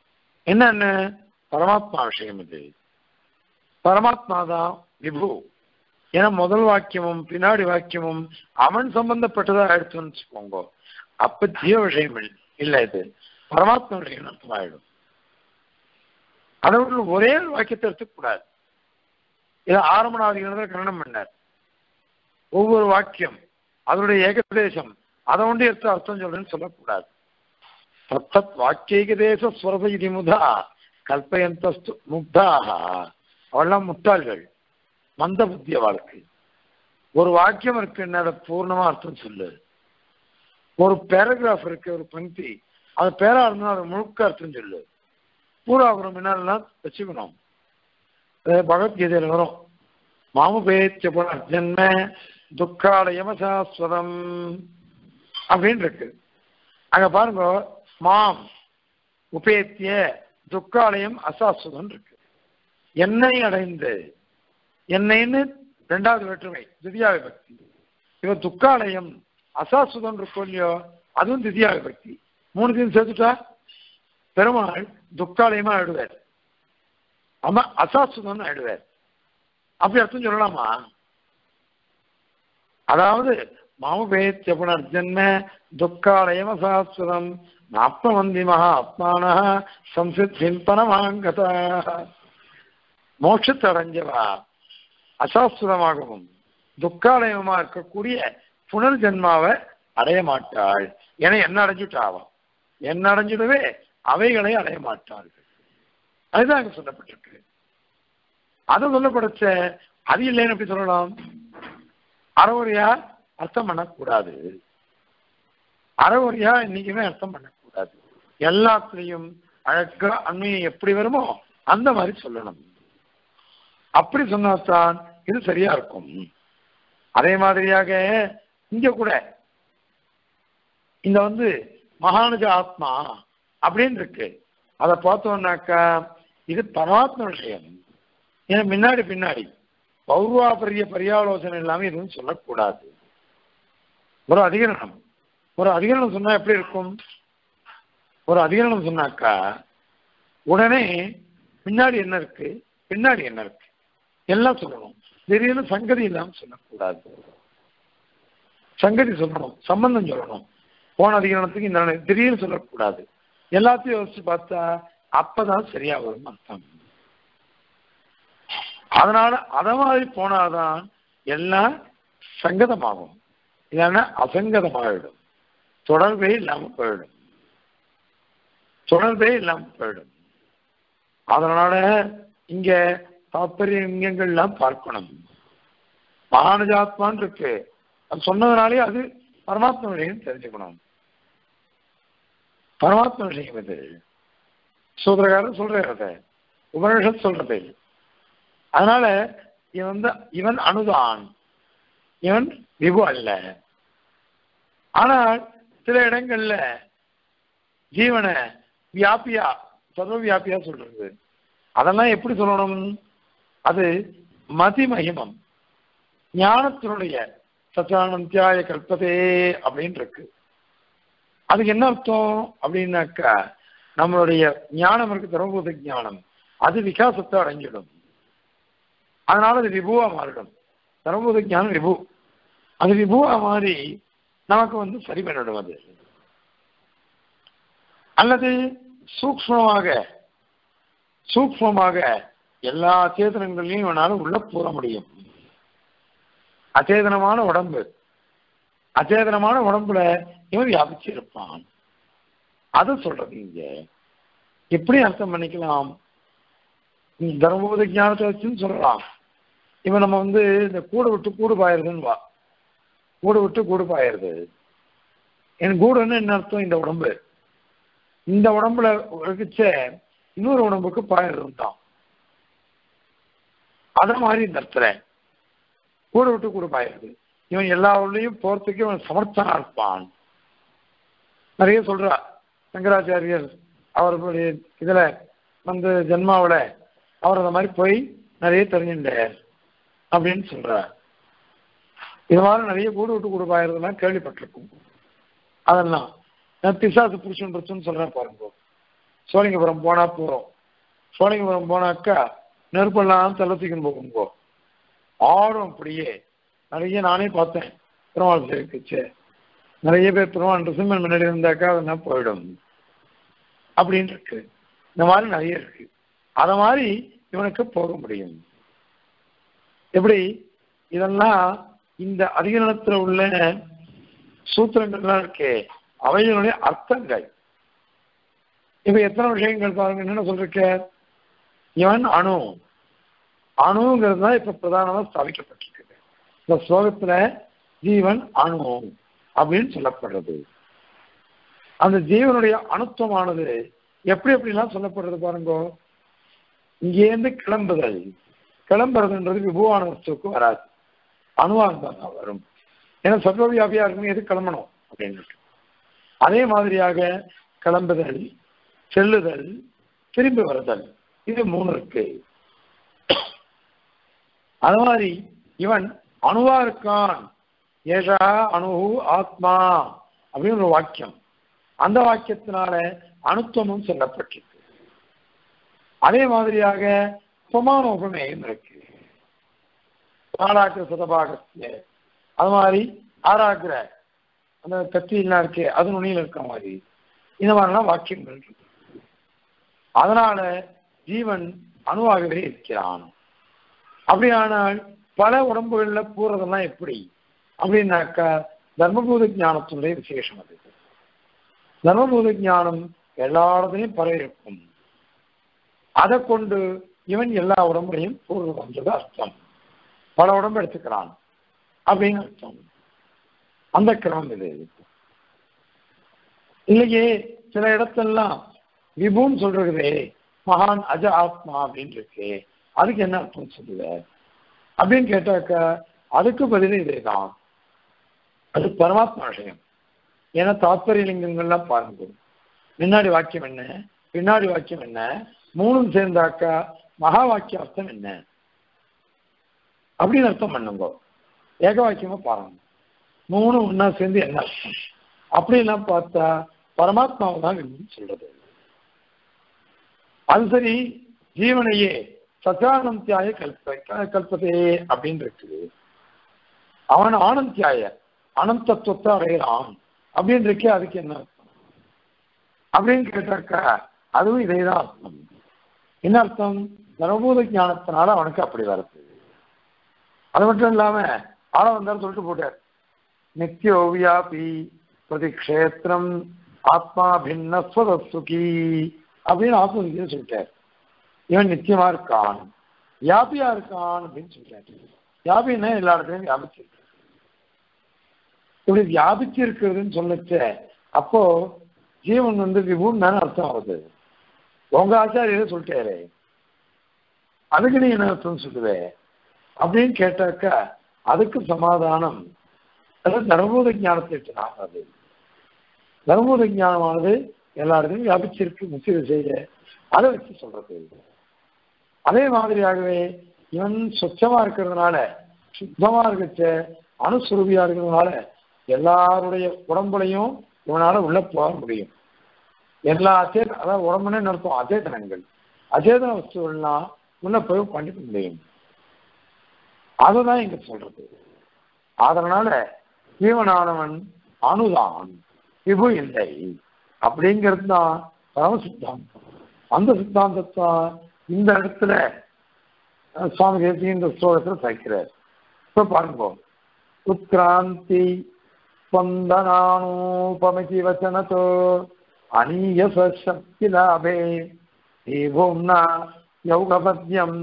என்னன்னு பரமாத்மா விஷயம் இது பரமாத்மா தான் விபு ஏன்னா முதல் வாக்கியமும் பின்னாடி வாக்கியமும் அவன் சம்பந்தப்பட்டதா எடுத்துன்னு வச்சுக்கோங்க அப்ப ஜீவ விஷயம் இல்ல- இல்ல இது பரமாத்ம விஷயம் அர்த்தமாயிடும் அதை விட்டு ஒரே ஒரு வாக்கியத்தை எடுத்துக்கூடாது இதை ஆரம்பநாதிகள் கரணம் பண்ணார் ஒவ்வொரு வாக்கியம் அதனுடைய ஏகதேசம் அதை ஒன்று எடுத்து அர்த்தம் சொல்றேன்னு சொல்லக்கூடாது தத்தத் வாக்கியேகதேச ஸ்வரத இது முதா கல்பயந்தஸ்து முக்தாக அவெல்லாம் முட்டாள்கள் மந்த புத்திய வாழ்க்கை ஒரு வாக்கியம் இருக்குன்னு அதை பூர்ணமா அர்த்தம் சொல்லு ஒரு பேராகிராஃப் இருக்கு ஒரு பங்கி அது பேரா இருந்தா அதை முழுக்க அர்த்தம் சொல்லு பூராபுரம் என்னெல்லாம் வச்சுக்கணும் அது பகவத்கீதையில வரும் மாமுபேத்திய புனர்ஜன்ம துக்காலயமசாஸ்வதம் அப்படின்னு இருக்கு அங்க பாருங்க மாம் உபேத்திய துக்காலயம் அசாஸ்வதம் இருக்கு என்னை அடைந்து என்னைன்னு ரெண்டாவது வேற்றுமை திவ்யா விபக்தி இவ துக்காலயம் அசாஸ்வதம் இருக்கும் இல்லையோ அதுவும் திவ்யா விபக்தி மூணுத்தையும் சேர்த்துட்டா பெருமாள் துக்காலயமா ஆயிடுவார் ஆமா அசாஸ்வதம் ஆயிடுவார் அப்படி அர்த்தம் சொல்லலாமா அதாவது மாமுபேத்திய புனர்ஜன்ம துக்காலயம் அசாஸ்வதம் நாப்தவந்தி மகா ஆத்மான சம்சித்தின் பரமாங்கதா மோட்சத்தை அடைஞ்சவா அசாஸ்வதமாகவும் துக்காலயமா இருக்கக்கூடிய புனர்ஜென்மாவை அடைய மாட்டாள் என என்ன அடைஞ்சுட்டாவா என்ன அடைஞ்சிடவே அவைகளை அடைய மாட்டார்கள் அதுதான் அங்க சொல்லப்பட்டிருக்கு அது சொல்லப்படுச்ச அது இல்லைன்னு எப்படி சொல்லலாம் அறவுரையா அர்த்தம் பண்ணக்கூடாது அறவுரையா இன்னைக்குமே அர்த்தம் பண்ணக்கூடாது எல்லாத்துலயும் அழகா அண்மையை எப்படி வருமோ அந்த மாதிரி சொல்லணும் அப்படி சொன்னாதான் இது சரியா இருக்கும் அதே மாதிரியாக இங்க கூட இந்த வந்து மகானுஜ ஆத்மா அப்படின்னு இருக்கு அதை பார்த்தோம்னாக்கா இது பரமாத்ம விஷயம் ஏன்னா முன்னாடி பின்னாடி பௌர்வாபரிய பரியாலோசனை இல்லாம எதுவும் சொல்லக்கூடாது ஒரு அதிகரணம் ஒரு அதிகரணம் சொன்னா எப்படி இருக்கும் ஒரு அதிகரணம் சொன்னாக்கா உடனே பின்னாடி என்ன இருக்கு பின்னாடி என்ன இருக்கு எல்லாம் சொல்லணும் திடீர்னு சங்கதி இல்லாம சொல்லக்கூடாது சங்கதி சொல்லணும் சம்பந்தம் சொல்லணும் போன அதிகரணத்துக்கு இந்த நாள் திடீர்னு சொல்லக்கூடாது எல்லாத்தையும் யோசிச்சு பார்த்தா அப்பதான் சரியா வரும் அர்த்தம் அதனால அத மாதிரி போனாதான் எல்லாம் சங்கதமாகும் இல்லைன்னா அசங்கதமாகிடும் தொடர்பே இல்லாம போயிடும் தொடர்பே இல்லாம போயிடும் அதனால இங்க தாற்பயங்கள்லாம் பார்க்கணும் மகானுஜாத்மான் இருக்கு அது சொன்னதுனாலே அது பரமாத்ம விஷயம் தெரிஞ்சுக்கணும் பரமாத்ம விஷயம் இது சூத்திரக்காரர் சொல்றாரு அதை உபனிஷத் சொல்றது அதனால இவன் வந்து இவன் அணுதான் இவன் விபு அல்ல ஆனால் சில இடங்கள்ல ஜீவனை வியாபியா சர்வ வியாபியா சொல்றது அதெல்லாம் எப்படி சொல்லணும் அது மதிமகிமம் ஞானத்தினுடைய சச்சானந்தியாய கல்பதே அப்படின்னு இருக்கு அதுக்கு என்ன அர்த்தம் அப்படின்னாக்கா நம்மளுடைய ஞானம் இருக்கு தர்மபூத ஞானம் அது விகாசத்தை அடைஞ்சிடும் அதனால அது விபுவா மாறிடும் தர்மபூத ஞானம் விபு அது விபுவா மாறி நமக்கு வந்து சரி பண்ணிடும் அது அல்லது சூக்மமாக சூக்மமாக எல்லா சேதனங்களையும் இவனால உள்ள கூற முடியும் அச்சேதனமான உடம்பு அச்சேதனமான உடம்புல இவன் வியாபிச்சு இருப்பான் அது சொல்றது இங்க எப்படி அர்த்தம் பண்ணிக்கலாம் தர்மபோத ஞானத்தை வச்சுன்னு சொல்லலாம் இவன் நம்ம வந்து இந்த கூடு விட்டு கூடு பாயிருதுன்னு வா கூடு விட்டு கூடு பாயிருது என் கூடுன்னு என்ன அர்த்தம் இந்த உடம்பு இந்த உடம்புல இருக்குச்ச இன்னொரு உடம்புக்கு பாயிறது தான் அத மாதிரி இந்த இடத்துல கூட விட்டு கூட பாயிருது இவன் எல்லா ஊர்லயும் போறதுக்கு இவன் சமர்த்தனா இருப்பான் நிறைய சொல்றா சங்கராச்சாரியர் அவர்களுடைய இதுல வந்து ஜென்மாவில அவர் அந்த மாதிரி போய் நிறைய தெரிஞ்சுட்டார் அப்படின்னு சொல்றார் இது மாதிரி நிறைய கூடு விட்டு கூட பாயிருந்தெல்லாம் கேள்விப்பட்டிருக்கும் அதெல்லாம் நான் பிசாசு புருஷன் பிரச்சனை சொல்றேன் பாருங்க சோழிங்கபுரம் போனா போறோம் சோழிங்கபுரம் போனாக்கா நெருப்பெல்லாம் தள்ளத்துக்குன்னு போகும்போ ஆடும் அப்படியே நிறைய நானே பார்த்தேன் பெருமாள் சேர்க்குச்சு நிறைய பேர் பெருமாள் ரிசிம்மன் முன்னாடி இருந்தாக்கா அதெல்லாம் போயிடும் அப்படின்னு இருக்கு இந்த மாதிரி நிறைய இருக்கு அத மாதிரி இவனுக்கு போக முடியும் எப்படி இதெல்லாம் இந்த அதிகரணத்துல உள்ள சூத்திரங்கள்லாம் இருக்கே அவைகளுடைய அர்த்தங்கள் இப்ப எத்தனை விஷயங்கள் பாருங்க என்ன சொல்லிருக்க இவன் அணு அணுங்கிறது தான் இப்ப பிரதானமா ஸ்தாபிக்கப்பட்டிருக்குது இந்த ஸ்லோகத்துல ஜீவன் அணு அப்படின்னு சொல்லப்படுறது அந்த ஜீவனுடைய அணுத்துவமானது எப்படி எப்படிலாம் சொல்லப்படுறது பாருங்க இங்கேருந்து கிளம்புதல் கிளம்புறதுன்றது விபுவான வஸ்துக்கு வராது அணுவா இருந்தால் வரும் ஏன்னா சர்வவியாபியா இருக்கும் எது கிளம்பணும் அப்படின்னு அதே மாதிரியாக கிளம்புதல் செல்லுதல் திரும்பி வருதல் இது மூணு இருக்கு அது மாதிரி இவன் அணுவா இருக்கான் ஏஷா அணு ஆத்மா அப்படின்னு ஒரு வாக்கியம் அந்த வாக்கியத்தினால அணுத்துவமும் சொல்லப்பட்டிருக்கு அதே மாதிரியாக சுமான உபமேயம் இருக்கு ஆராக்கிற சதபாகத்திய அது மாதிரி ஆராக்கிற அந்த கத்தியெல்லாம் இருக்கே அது நுனியில் இருக்க மாதிரி இந்த மாதிரிலாம் வாக்கியங்கள் இருக்கு அதனால ஜீவன் அணுவாகவே இருக்கிறான் அப்படியானால் பல உடம்புகள்ல போறதெல்லாம் எப்படி அப்படின்னாக்கா தர்மபூத ஞானத்தினுடைய விசேஷம் அது தர்மபூத ஞானம் எல்லா இடத்துலையும் பரவி இருக்கும் அதை கொண்டு இவன் எல்லா உடம்புலையும் பூர்வம்ன்றது அர்த்தம் பல உடம்பு எடுத்துக்கிறான் அப்படின்னு அர்த்தம் அந்த கிரமம் இது இல்லையே சில இடத்தெல்லாம் விபுன்னு சொல்றதே மகான் அஜ ஆத்மா அப்படின்னு இருக்கு அதுக்கு என்ன அர்த்தம் சொல்லுவ அப்படின்னு கேட்டாக்கா அதுக்கு பதில் இதேதான் அது பரமாத்மா விஷயம் ஏன்னா தாத்பரிய லிங்கங்கள்லாம் பாருங்க முன்னாடி வாக்கியம் என்ன பின்னாடி வாக்கியம் என்ன மூணும் சேர்ந்தாக்கா மகா வாக்கிய அர்த்தம் என்ன அப்படின்னு அர்த்தம் பண்ணுங்க ஏக வாக்கியமா பாருங்க மூணு ஒன்னா சேர்ந்து என்ன அர்த்தம் அப்படிலாம் பார்த்தா பரமாத்மாவை தான் விரும்பி சொல்றது அது சரி ஜீவனையே சச்சானந்தியாய கல்ப கல்பதே அப்படின்னு இருக்குது அவன் ஆனந்தியாய அனந்தத்துவத்தை அடைகிறான் அப்படின்னு இருக்கே அதுக்கு என்ன அர்த்தம் அப்படின்னு கேட்டாக்கா அதுவும் இதேதான் அர்த்தம் என்ன அர்த்தம் தர்மபூத ஞானத்தினால அவனுக்கு அப்படி வருது அது மட்டும் இல்லாம ஆள வந்தாலும் சொல்லிட்டு போட்டார் நித்தியோ வியாபி பிரதிக்ஷேத்திரம் ஆத்மா பின்ன சுகி அப்படின்னு ஆத்மவிதியை சொல்லிட்டார் இவன் நித்தியமா இருக்கான் வியாபியா இருக்கான் அப்படின்னு சொல்றாரு வியாபின்னா எல்லா இடத்துலையும் வியாபிச்சிருக்கு இப்படி வியாபிச்சு இருக்கிறதுன்னு சொல்லுச்ச அப்போ ஜீவன் வந்து விபுன்னு தானே அர்த்தம் ஆகுது உங்க ஆச்சாரியரே சொல்லிட்டாரு அதுக்கு நீ என்ன அர்த்தம் சொல்லுவே அப்படின்னு கேட்டாக்கா அதுக்கு சமாதானம் அதாவது தர்மபூத ஞானத்தை அது தர்மபூத ஞானமானது எல்லா இடத்துலையும் வியாபிச்சிருக்கு முக்கிய செய்ய அதை வச்சு சொல்றது அதே மாதிரியாகவே இவன் சொச்சமா இருக்கிறதுனால சுத்தமா இருக்கச்ச அணுசுரூபியா இருக்கிறதுனால எல்லாருடைய உடம்புலையும் இவனால உள்ள போக முடியும் எல்லா அச்சேத அதாவது உடம்புனே நடத்தும் அச்சேதனங்கள் அச்சேதன வஸ்துகள்லாம் உள்ள போய் பண்ணிக்க முடியும் அதுதான் இங்க சொல்றது அதனால ஜீவனானவன் அணுதான் விபு இல்லை அப்படிங்கிறது தான் பரம சித்தாந்தம் அந்த சித்தாந்தத்தை இந்த இடத்துல சுவாமி தேசி இந்த ஸ்லோகத்தில் சேர்க்கிறார் இப்ப பாருங்க உத்கிராந்தி ஸ்பந்தனானூபமிதி வச்சனத்தோ அநீயச சக்தி லாபே தீபூம்னா யௌகபத்யம்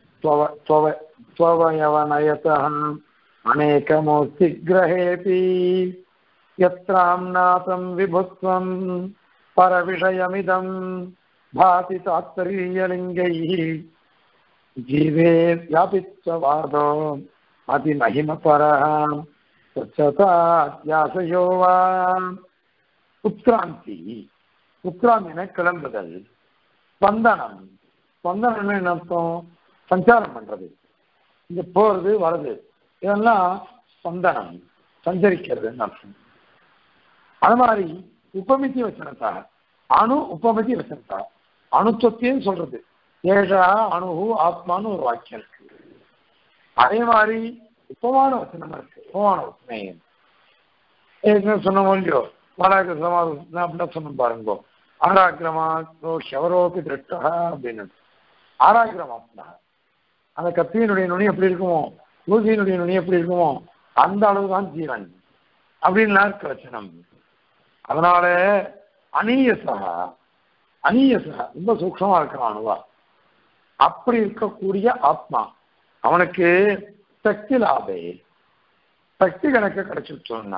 त्ववयवनयतः अनेकमूर्ति ग्रहेऽपि यत्राम्नातं विभुत्वं परविषयमिदं भाति तात्पर्यलिङ्गैः जीवे व्यापित्ववादो अतिमहिमपरः स्वच्छताध्यासयो वा உத்கிராந்தி உத்கிராந்தின கிளம்புதல் ஸ்பந்தனம் ஸ்பந்தனம் என்ன அர்த்தம் சஞ்சாரம் பண்றது இங்க போறது வர்றது இதெல்லாம் ஸ்பந்தனம் சஞ்சரிக்கிறதுன்னு அர்த்தம் அது மாதிரி உபமிதி வச்சனத்தா அணு உபமிதி வச்சனத்தா அணுத்துவத்தையும் சொல்றது ஏழா அணு ஆத்மான்னு ஒரு வாக்கியம் இருக்கு அதே மாதிரி உபமான வசனம் இருக்கு உபமான வசனை ஏற்கனவே சொன்ன இல்லையோ வடாக சமாதம் அப்படின்னா சொன்ன பாருங்க ஆராக்கிரமா ஷவரோபி திருஷ்டா அப்படின்னு ஆராக்கிரமாத்மா அந்த கத்தியினுடைய நுனி எப்படி இருக்குமோ ஊசியினுடைய நுனி எப்படி இருக்குமோ அந்த அளவு தான் ஜீவன் அப்படின்னு இருக்கு வச்சனம் அதனால அநீயசா அநீயசா ரொம்ப சூக்ஷமா இருக்கிறான் அணுவா அப்படி இருக்கக்கூடிய ஆத்மா அவனுக்கு சக்தி லாபே சக்தி கணக்கு கிடைச்சிட்டோம்னா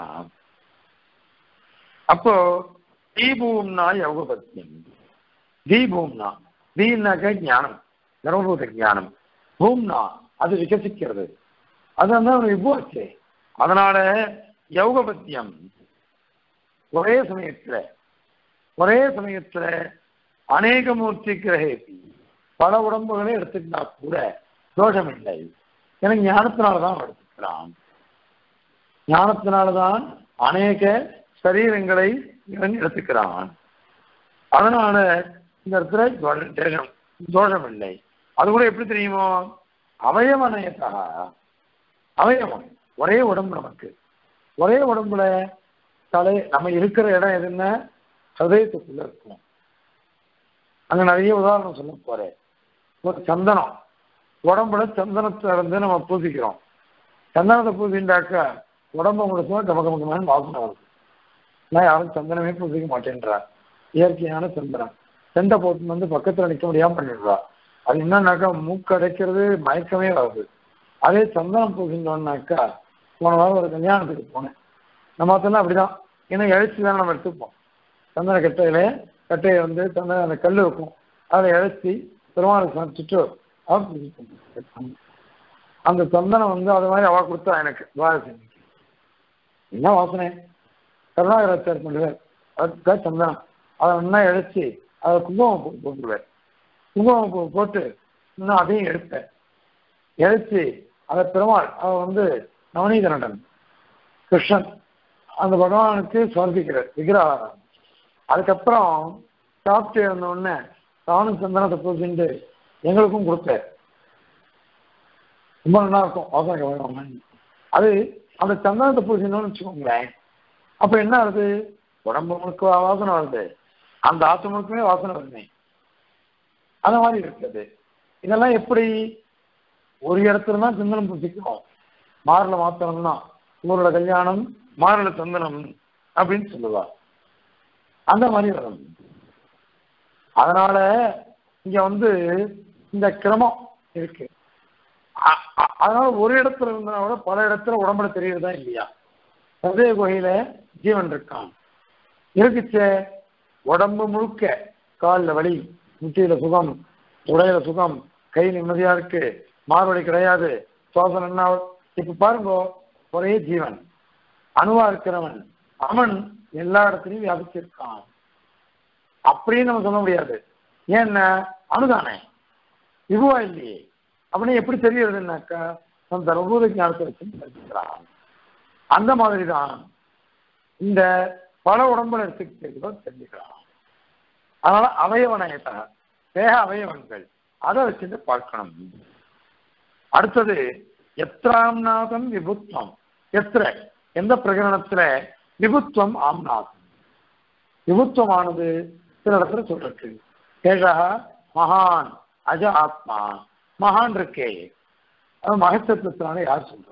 அப்போ தீபூம்னா யோகபத்தியம் தீபூம்னா தீனாக்க ஞானம் தர்மபூத ஞானம் பூம்னா அது விகசிக்கிறது அது வந்து அவன் விபுவாச்சு அதனால யோகபத்தியம் ஒரே சமயத்துல ஒரே சமயத்துல அநேக மூர்த்தி கிரகேபி பல உடம்புகளை எடுத்துக்கிட்டா கூட தோஷம் இல்லை எனக்கு ஞானத்தினாலதான் எடுத்துக்கிறான் ஞானத்தினாலதான் அநேக சரீரங்களை இவன் எடுத்துக்கிறான் அதனால இந்த இடத்துல தோஷம் தோஷம் இல்லை அது கூட எப்படி தெரியுமோ அவயவனயத்தா அவயவம் ஒரே உடம்பு நமக்கு ஒரே உடம்புல தலை நம்ம இருக்கிற இடம் எதுன்னா ஹதயத்துக்குள்ள இருக்கும் அங்க நிறைய உதாரணம் சொல்ல போறேன் ஒரு சந்தனம் உடம்புல சந்தனத்தை இருந்து நம்ம பூசிக்கிறோம் சந்தனத்தை பூசிண்டாக்கா உடம்பு முழுசும் கமகமகமான வாசனை வருது நான் யாரும் சந்தனமே பூசிக்க மாட்டேன்றா இயற்கையான சந்தனம் செண்டை போட்டு வந்து பக்கத்துல நிற்க முடியாம பண்ணிடுறா அது என்னன்னாக்கா மூக்கு அடைக்கிறது மயக்கமே வருது அதே சந்தனம் பூசிட்டோம்னாக்கா போன வாரம் ஒரு கல்யாணத்துக்கு போனேன் நம்ம அதெல்லாம் அப்படிதான் ஏன்னா இழைச்சி தான் நம்ம எடுத்துப்போம் சந்தன கட்டையில கட்டையை வந்து சந்தன அந்த கல் இருக்கும் அதை இழைச்சி பெருமாளுக்கு சமைச்சிட்டு அவ பூசிப்போம் அந்த சந்தனம் வந்து அது மாதிரி அவ கொடுத்தா எனக்கு துவாரசனிக்கு என்ன வாசனை கருணாகராச்சார் பண்ணுவார் அதுக்காக சந்தனம் அதை நல்லா இழைச்சி அதை குங்குமம் போ- போட்டுருவார் குங்குமம் போ- போட்டு இன்னும் அதையும் எடுப்பேன் இழைச்சி அதை பெருமாள் அவன் வந்து நவநீத நடன் கிருஷ்ணன் அந்த பகவானுக்கு சமர்ப்பிக்கிறார் விக்கிரகாரம் அதுக்கப்புறம் சாப்பிட்டு இருந்த உடனே தானும் சந்தனத்தை பூசிட்டு எங்களுக்கும் கொடுப்பார் ரொம்ப நல்லா இருக்கும் வாசனை கவனம் அது அந்த சந்தனத்தை பூசினோம்னு வச்சுக்கோங்களேன் அப்ப என்ன ஆகுது உடம்பு முழுக்க வாசனை வருது அந்த ஆத்து முழுக்கமே வாசனை வருமே அந்த மாதிரி இருக்குது இதெல்லாம் எப்படி ஒரு இடத்துல தான் சந்தனம் பூசிக்கிறோம் மாரில் மாத்திரம்னா ஊரோட கல்யாணம் மாரில் சந்தனம் அப்படின்னு சொல்லுவா அந்த மாதிரி வரும் அதனால இங்க வந்து இந்த கிரமம் இருக்கு அ- அ- அதனால ஒரு இடத்துல இருந்தா கூட பல இடத்துல உடம்புல தெரியுறதா இல்லையா ஹதய குகையில ஜீவன் இருக்கான் இருக்குச்சே உடம்பு முழுக்க காலில் வலி முட்டியில சுகம் உடையில சுகம் கை நிம்மதியா இருக்கு மார்வழி கிடையாது சுவாசம் என்ன இப்ப பாருங்க ஒரே ஜீவன் அணுவா இருக்கிறவன் அவன் எல்லா இடத்துலையும் வியாபிச்சிருக்கான் அப்படின்னு நம்ம சொல்ல முடியாது ஏன்னா அணுதானே இதுவா இல்லையே அப்படின்னு எப்படி தெரியுதுன்னாக்கா நம்ம தர்மபூத ஞானத்தை வச்சு தெரிஞ்சுக்கிறான் அந்த மாதிரி தான் இந்த பல உடம்புல எடுத்துக்கிட்டு தெரிஞ்சுக்கிறான் அதனால அவயவனயத்த தேக அவயவன்கள் அதை வச்சுட்டு பார்க்கணும் அடுத்தது எத்திராம்நாதம் விபுத்வம் எத்திர எந்த பிரகரணத்துல விபுத்வம் ஆம்நாதம் விபுத்வமானது சில இடத்துல சொல்றது ஏஷா மகான் அஜ ஆத்மா மகான் இருக்கே அது மகத்தத்துவத்தினால யார் சொல்றது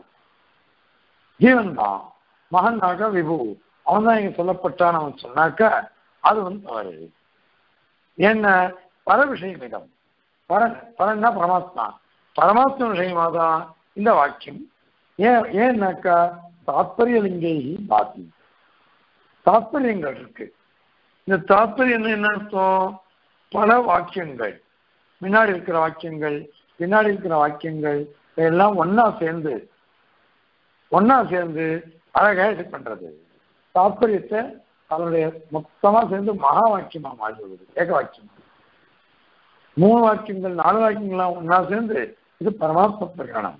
ஜீவன் தான் மகன்னாக விபு அவன் தான் இங்க சொல்லப்பட்டான் அவன் சொன்னாக்க அது வந்து தவறு என்ன பர விஷயமிடம் பரன் பரன்னா பரமாத்மா பரமாத்மா விஷயமா தான் இந்த வாக்கியம் ஏன் ஏன்னாக்கா தாத்பரியலிங்கை பாதி தாத்பரியங்கள் இருக்கு இந்த தாத்பரியம் என்ன அர்த்தம் பல வாக்கியங்கள் முன்னாடி இருக்கிற வாக்கியங்கள் பின்னாடி இருக்கிற வாக்கியங்கள் எல்லாம் ஒண்ணா சேர்ந்து ஒண்ணா சேர்ந்து அழகா இது பண்றது தாத்பரியத்தை அதனுடைய மொத்தமா சேர்ந்து மகா வாக்கியமா மாறிவிடுது ஏக வாக்கியமா மூணு வாக்கியங்கள் நாலு வாக்கியங்கள்லாம் ஒண்ணா சேர்ந்து இது பரமாத்ம பிரகரணம்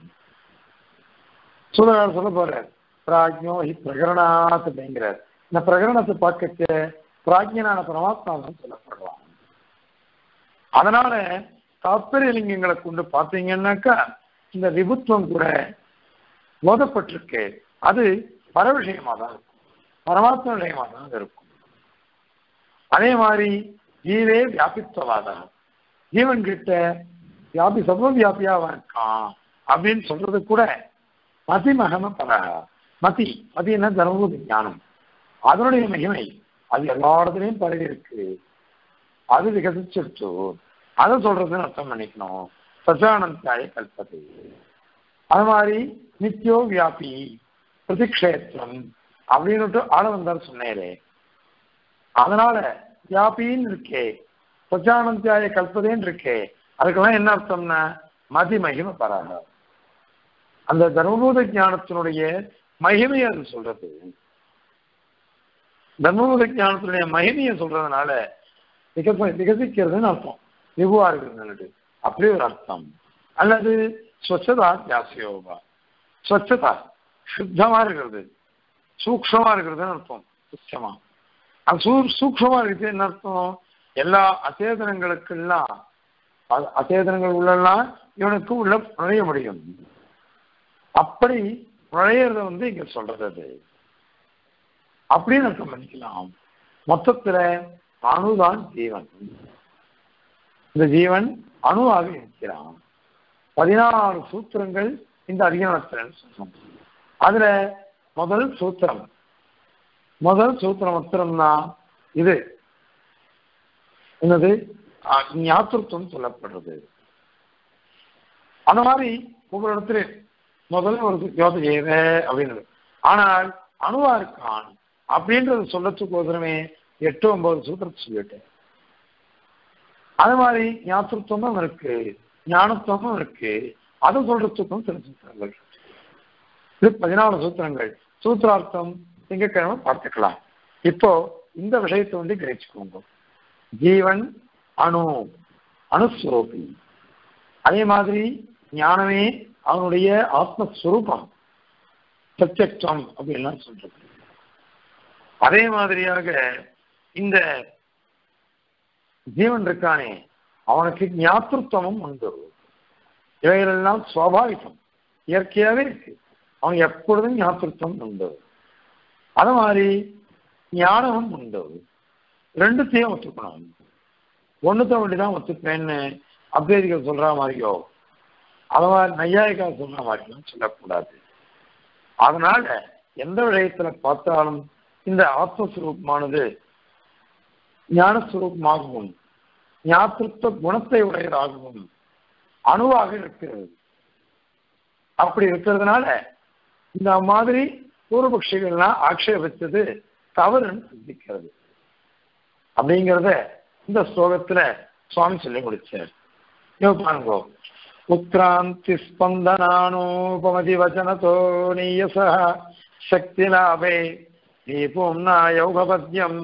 சூழலாளர் சொல்ல போறார் பிராஜ்யோ ஹி பிரகரணாத் அப்படிங்கிறார் இந்த பிரகரணத்தை பார்க்கச்சு பிராஜ்யனான பரமாத்மா தான் சொல்லப்படுவான் அதனால தாத்பரிய லிங்கங்களை கொண்டு பார்த்தீங்கன்னாக்கா இந்த விபுத்துவம் கூட ஓதப்பட்டிருக்கு அது பர விஷயமா தான் இருக்கும் பரமாத்ம விஷயமா தான் இருக்கும் அதே மாதிரி ஜீவே வியாபித்துவவாதம் ஜீவன் கிட்ட வியாபி சர்வ வியாபியாவா இருக்கான் அப்படின்னு சொல்றது கூட மதி மகம பர மதி மதி என்ன தர்மபூதி ஞானம் அதனுடைய மகிமை அது எல்லா இடத்துலையும் பரவி இருக்கு அது விகசிச்சிருச்சு அதை சொல்றதுன்னு அர்த்தம் பண்ணிக்கணும் சச்சானந்தாய கல்பது அது மாதிரி நித்தியோ வியாபி பிரதிக்ஷேத்திரம் அப்படின்னுட்டு ஆள வந்தார் சொன்னேரே அதனால வியாபின்னு இருக்கே சச்சானந்தாய கல்பதேன்னு இருக்கே அதுக்கெல்லாம் என்ன அர்த்தம்னா மதி மகிமை பராக அந்த தர்மபூத ஞானத்தினுடைய மகிமையை அது சொல்றது தர்மபூத ஞானத்தினுடைய மகிமையை சொல்றதுனால விகச விகசிக்கிறதுன்னு அர்த்தம் விபுவா இருக்கிறது அப்படி ஒரு அர்த்தம் அல்லது ஸ்வச்சதா தியாசியோகா ஸ்வச்சதா சுத்தமா இருக்கிறது சூக்ஷமா இருக்கிறதுன்னு அர்த்தம் சுத்தமா அது சூ சூக்ஷமா இருக்குது என்ன அர்த்தம் எல்லா அச்சேதனங்களுக்கெல்லாம் அ- அச்சேதனங்கள் உள்ளெல்லாம் இவனுக்கு உள்ள நுழைய முடியும் அப்படி நுழையிறத வந்து இங்க சொல்றது அது அப்படின்னு அர்த்தம் பண்ணிக்கலாம் மொத்தத்துல அணுதான் ஜீவன் இந்த ஜீவன் அணுவாக இருக்கிறான் பதினாறு சூத்திரங்கள் இந்த அதிகாரத்தில் சொன்னோம் அதுல முதல் சூத்திரம் முதல் சூத்திரம் மாத்திரம்னா இது என்னது அஹ், ஞாத்திருத்தம் சொல்லப்படுறது அந்த மாதிரி ஒவ்வொரு இடத்துல முதல்ல ஒரு யோத ஏவ அப்படின்னு ஆனால் அணுவா இருக்கான் அப்படின்றது சொல்லத்துக்கு ஒருத்தரமே எட்டு ஒன்பது சூத்திரத்தை சொல்லிட்டேன் அது மாதிரி ஞாபகத்துவமும் இருக்கு ஞானத்துவமும் இருக்கு அதை சொல்றதுக்கும் சில சூத்திரங்கள் இருக்கு. இது பதினாலு சூத்திரங்கள் சூத்திரார்த்தம் திங்கட்கிழமை பார்த்துக்கலாம் இப்போ இந்த விஷயத்தை வந்து கிரகிச்சுக்கோங்க ஜீவன் அணு அணுஸ்வரூபி அதே மாதிரி ஞானமே அவனுடைய ஆத்மஸ்வரூபம் பிரத்யக்ஷம் அப்படின்லாம் சொல்றது அதே மாதிரியாக இந்த ஜீவன் இருக்கானே அவனுக்கு ஞாபகத்துவமும் உண்டு இவைகளெல்லாம் சுவாபாவிகம் இயற்கையாவே இருக்கு அவன் எப்பொழுதும் ஞாபகத்துவம் உண்டு அது மாதிரி ஞானமும் உண்டு ரெண்டுத்தையும் ஒத்துக்கணும் ஒண்ணுத்த தான் ஒத்துப்பேன்னு அத்வைதிகள் சொல்ற மாதிரியோ அது மாதிரி நையாயிகா சொல்ற மாதிரியும் சொல்லக்கூடாது அதனால எந்த விஷயத்துல பார்த்தாலும் இந்த ஆத்மஸ்வரூபமானது ஞானஸ்வரூபமாகவும் ஞாபகத்துவ குணத்தை உடையதாகவும் அணுவாக இருக்கிறது அப்படி இருக்கிறதுனால இந்த மாதிரி பூர்வபக்ஷிகள்லாம் ஆக்ஷேபித்தது தவறுன்னு சிந்திக்கிறது அப்படிங்கிறத இந்த ஸ்லோகத்துல சுவாமி சொல்லி முடிச்சார் யோ பாருங்கோ உத்ராந்தி ஸ்பந்தனானோபமதி வச்சனதோ நீயச சக்தி லாபே தீபூம்னா யௌகபத்யம்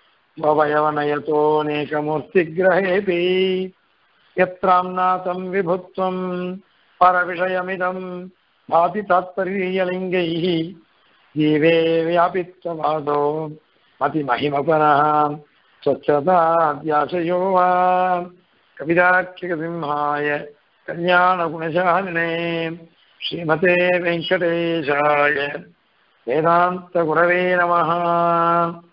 ववयवनयतोऽनेकमूर्तिग्रहेऽपि यत्राम्नातं विभुत्वं परविषयमिदं भाति तात्पर्यलिङ्गैः जीवे व्यापित्ववादो मतिमहिमपरः स्वच्छताद्याशयो वा कविदाख्यकसिंहाय कल्याणगुणशालिने श्रीमते वेङ्कटेशाय वेदान्तगुरवे नमः